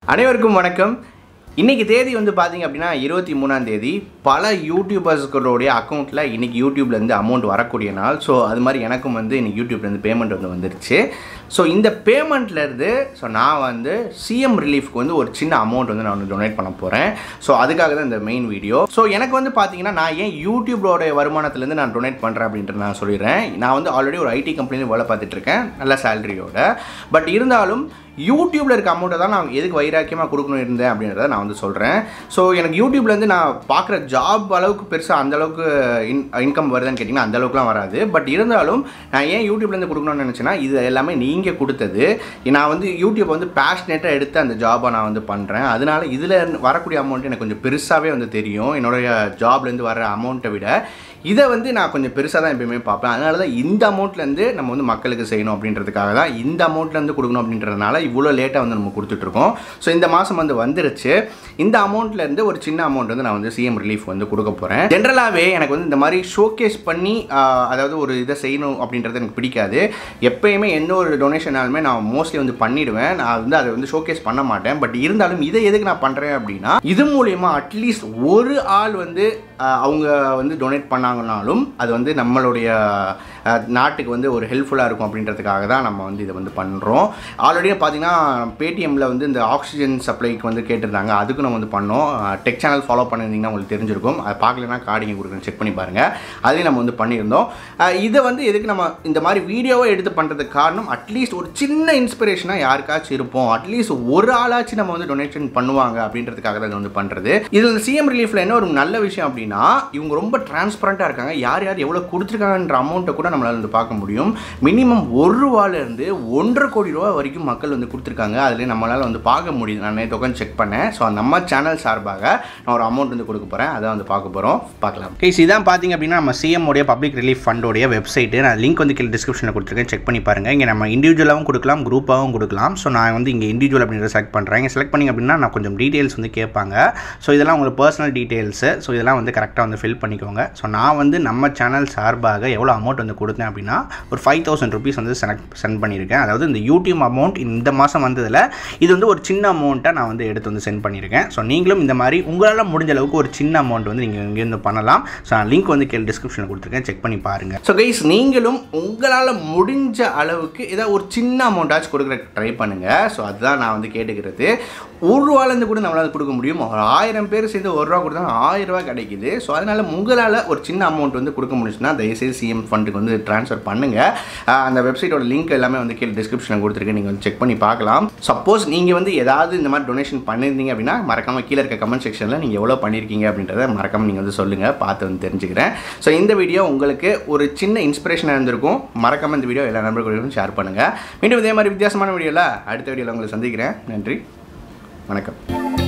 அனைவருக்கும் வணக்கம் இன்னைக்கு தேதி வந்து பார்த்தீங்க அப்படின்னா இருபத்தி மூணாம் தேதி பல யூடியூபர்ஸ்களுடைய அக்கௌண்ட்டில் இன்னைக்கு யூடியூப்லேருந்து அமௌண்ட் வரக்கூடிய நாள் ஸோ அது மாதிரி எனக்கும் வந்து இன்னைக்கு யூடியூப்லேருந்து பேமெண்ட் வந்து வந்துருச்சு ஸோ இந்த பேமெண்ட்லேருந்து ஸோ நான் வந்து சிஎம் ரிலீஃப்க்கு வந்து ஒரு சின்ன அமௌண்ட் வந்து நான் வந்து டொனேட் பண்ண போகிறேன் ஸோ அதுக்காக தான் இந்த மெயின் வீடியோ ஸோ எனக்கு வந்து பார்த்தீங்கன்னா நான் ஏன் யூடியூபோட வருமானத்துலேருந்து நான் டொனேட் பண்ணுறேன் அப்படின்ட்டு நான் சொல்லிடுறேன் நான் வந்து ஆல்ரெடி ஒரு ஐடி கம்பெனியில் வேலை பார்த்துட்டு இருக்கேன் நல்ல சேலரியோட பட் இருந்தாலும் யூடியூப்பில் இருக்க அமௌண்ட்டை தான் நான் எதுக்கு வைராக்கியமாக கொடுக்கணும் இருந்தேன் அப்படின்றத நான் வந்து சொல்கிறேன் ஸோ எனக்கு யூடியூப்லேருந்து நான் பார்க்குற ஜாப் அளவுக்கு பெருசாக அந்த அளவுக்கு இன் இன்கம் வருதுன்னு கேட்டிங்கன்னா அந்த அளவுக்குலாம் வராது பட் இருந்தாலும் நான் ஏன் யூடியூப்லேருந்து கொடுக்கணும்னு நினச்சேன்னா இது எல்லாமே நீங்கள் கொடுத்தது நான் வந்து யூடியூப் வந்து பேஷனேட்டாக எடுத்து அந்த ஜாபை நான் வந்து பண்ணுறேன் அதனால இதில் வரக்கூடிய அமௌண்ட் எனக்கு கொஞ்சம் பெருசாகவே வந்து தெரியும் என்னுடைய ஜாப்லேருந்து வர அமௌண்ட்டை விட இதை வந்து நான் கொஞ்சம் பெருசாக தான் எப்பயுமே பார்ப்பேன் அதனால தான் இந்த அமௌண்ட்லேருந்து நம்ம வந்து மக்களுக்கு செய்யணும் அப்படின்றதுக்காக தான் இந்த அமௌண்ட்லேருந்து கொடுக்கணும் அப்படின்றதுனால இவ்வளோ லேட்டாக வந்து நம்ம கொடுத்துட்ருக்கோம் ஸோ இந்த மாதம் வந்து வந்துருச்சு இந்த அமௌண்ட்லேருந்து ஒரு சின்ன அமௌண்ட் வந்து நான் வந்து சிஎம் ரிலீஃப் வந்து கொடுக்க போகிறேன் ஜென்ரலாகவே எனக்கு வந்து இந்த மாதிரி ஷோகேஸ் பண்ணி ஆஹ், அதாவது ஒரு இதை செய்யணும் அப்படின்றது எனக்கு பிடிக்காது எப்பயுமே எந்த ஒரு டொனேஷனாலுமே நான் மோஸ்ட்லி வந்து பண்ணிடுவேன் நான் வந்து அதை வந்து ஷோகேஸ் பண்ண மாட்டேன் பட் இருந்தாலும் இதை எதுக்கு நான் பண்ணுறேன் அப்படின்னா இது மூலயமா அட்லீஸ்ட் ஒரு ஆள் வந்து ஆஹ், அவங்க வந்து டொனேட் பண்ணாங்கனாலும் அது வந்து நம்மளுடைய ஆஹ், நாட்டுக்கு வந்து ஒரு ஹெல்ப்ஃபுல்லாக இருக்கும் அப்படின்றதுக்காக தான் நம்ம வந்து இதை வந்து பண்ணுறோம் ஆல்ரெடி பார்த்தீங்கன்னா பேடிஎம்மில் வந்து இந்த ஆக்சிஜன் சப்ளைக்கு வந்து கேட்டிருந்தாங்க அதுக்கும் நம்ம வந்து பண்ணோம் டெக் சேனல் ஃபாலோ பண்ணியிருந்தீங்கன்னா உங்களுக்கு தெரிஞ்சிருக்கும் அதை பார்க்கலன்னா கார்டிங்க கொடுக்குறேன் செக் பண்ணி பாருங்கள் அதையும் நம்ம வந்து பண்ணியிருந்தோம் ஆஹ், இதை வந்து எதுக்கு நம்ம இந்த மாதிரி வீடியோவை எடுத்து பண்ணுறதுக்கு காரணம் அட்லீஸ்ட் ஒரு சின்ன இன்ஸ்பிரேஷனாக யாருக்காச்சும் இருப்போம் அட்லீஸ்ட் ஒரு ஆளாச்சும் நம்ம வந்து டொனேஷன் பண்ணுவாங்க அப்படின்றதுக்காக தான் இதை வந்து பண்ணுறது இதில் சிஎம் ரிலீஃபில் என்ன ஒரு நல்ல விஷயம் அப்படின்னா இவங்க ரொம்ப டிரான்ஸ்பரண்ட்டாக இருக்காங்க யார் யார் எவ்வளோ கொடுத்துருக்காங்கன்ற அமௌண்ட்டை கூட நம்மளால் வந்து பார்க்க முடியும் மினிமம் ஒரு ரூபாலேருந்து ஒன்றரை கோடி ரூபா வரைக்கும் மக்கள் வந்து கொடுத்துருக்காங்க அதில் நம்மளால் வந்து பார்க்க முடியுது நான் நேற்று உட்காந்து செக் பண்ணேன் ஸோ நம்ம சேனல் சார்பாக நான் ஒரு அமௌண்ட் வந்து கொடுக்க போகிறேன் அதை வந்து பார்க்க போகிறோம் பார்க்கலாம் கேஸ் இதான் பார்த்தீங்க அப்படின்னா நம்ம சிஎம் உடைய பப்ளிக் ரிலீஃப் ஃபண்டோடைய வெப்சைட்டு நான் லிங்க் வந்து கீழே டிஸ்கிரிப்ஷனில் கொடுத்துருக்கேன் செக் பண்ணி பாருங்கள் இங்கே நம்ம இண்டிவிஜுவலாகவும் கொடுக்கலாம் குரூப்பாகவும் கொடுக்கலாம் ஸோ நான் வந்து இங்கே இண்டிவிஜுவல் அப்படின்றத செலக்ட் பண்ணுறேன் இங்கே செலக்ட் பண்ணிங்க அப்படின்னா நான் கொஞ்சம் டீட்டெயில்ஸ் வந்து கேட்பாங்க ஸோ இதெல்லாம் உங்களுக்கு பர்சனல் டீட்டெயில்ஸு ஸோ இதெல்லாம் வந்து கரெக்டாக வந்து ஃபில் பண்ணிக்கோங்க ஸோ நான் வந்து நம்ம சேனல் சார்பாக எவ்வளோ அமௌண்ட் வந்து கொடுத்தேன் அப்படின்னா ஒரு ஃபைவ் தௌசண்ட் ருபீஸ் வந்து செலக்ட் சென்ட் பண்ணியிருக்கேன் அதாவது இந்த யூடியூப் அமௌண்ட் இந்த மாதம் வந்ததில் இது வந்து ஒரு சின்ன அமௌண்ட்டை நான் வந்து எடுத்து வந்து சென்ட் பண்ணியிருக்கேன் ஸோ நீங்களும் இந்த மாதிரி உங்களால் முடிஞ்ச அளவுக்கு ஒரு சின்ன அமௌண்ட் வந்து நீங்கள் இங்கேருந்து பண்ணலாம் ஸோ நான் லிங்க் வந்து கீழே டிஸ்கிரிப்ஷனில் கொடுத்துருக்கேன் செக் பண்ணி பாருங்கள் ஸோ கைஸ் நீங்களும் உங்களால் முடிஞ்ச அளவுக்கு ஏதாவது ஒரு சின்ன அமௌண்ட்டாச்சும் கொடுக்குற ட்ரை பண்ணுங்கள் ஸோ அதுதான் நான் வந்து கேட்டுக்கிறது ஒரு ரூபாலேருந்து கூட நம்மளால் கொடுக்க முடியும் ஒரு ஆயிரம் பேர் சேர்ந்து ஒரு ரூபா கொடுத்தா ஆயிரம் ரூபா கிடைக்குது ஸோ அதனால் உங்களால் ஒரு சின்ன அமௌண்ட் வந்து கொடுக்க முடிச்சுன்னா தயவுசெய்து சிஎம் ஃபண்டுக்கு வந்து ட்ரான்ஸ்ஃபர் பண்ணுங்கள் அந்த வெப்சைட்டோட லிங்க் எல்லாமே வந்து கீழே டிஸ்கிரிப்ஷனில் கொடுத்துருக்கேன் நீங்கள் வந்து செக் பண்ணி பார்க்கலாம் சப்போஸ் நீங்கள் வந்து ஏதாவது இந்த மாதிரி டொனேஷன் பண்ணியிருந்தீங்க அப்படின்னா மறக்காமல் கீழே இருக்க கமெண்ட் செக்ஷனில் நீங்கள் எவ்வளோ பண்ணியிருக்கீங்க அப்படின்றத மறக்காமல் நீங்கள் வந்து சொல்லுங்கள் பார்த்து வந்து தெரிஞ்சுக்கிறேன் ஸோ இந்த வீடியோ உங்களுக்கு ஒரு சின்ன இன்ஸ்பிரேஷனாக இருந்திருக்கும் மறக்காமல் இந்த வீடியோ எல்லா நண்பர்களுக்கும் ஷேர் பண்ணுங்கள் மீண்டும் இதே மாதிரி வித்தியாசமான வீடியோவில் அடுத்த வீடியோவில் உங்களை சந்திக்கிறேன் நன்றி வணக்கம்